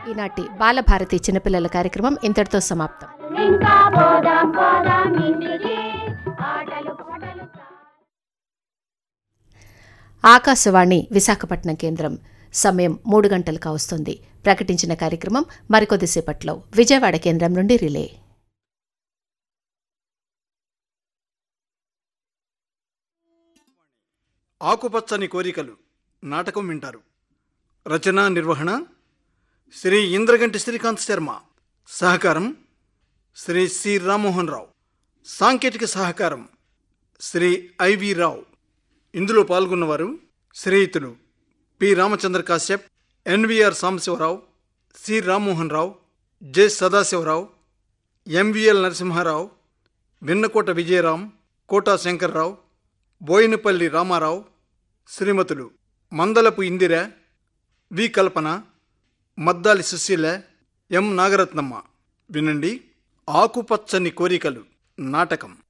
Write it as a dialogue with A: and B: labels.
A: ఈనాటి బాలభారతి చిన్నపిల్లల కార్యక్రమం ఇంతటితో సమాప్తం
B: ఇంకా పోదాం పోదాం ఇంటికి ఆటలు పాటలు
A: ఆకాశవాణి విశాఖపట్నం కేంద్రం సమయం మూడు గంటలు కావస్తుంది ప్రకటించిన కార్యక్రమం మరికొద్దిసేపట్లో విజయవాడ కేంద్రం నుండి రిలే
C: ఆకుపచ్చని కోరికలు నాటకం వింటారు రచన నిర్వహణ శ్రీ ఇంద్రగంటి శ్రీకాంత్ శర్మ సహకారం శ్రీ సి రామ్మోహన్ రావు సాంకేతిక సహకారం శ్రీ ఐవి రావు ఇందులో పాల్గొన్నవారు శ్రీయుతులు P Ramachandra Kashyap NVR Sambasivarao C Rammohan Rao J Sadasivarao MVL Narasimharao Vinnakota Vijayaram Kota Shankarrao Boinapalli Ramarao శ్రీమతులు మందలపు ఇందిర వి కల్పన మద్దాలి సుశీల ఎం నాగరత్నమ్మ వినండి ఆకుపచ్చని కోరికలు నాటకం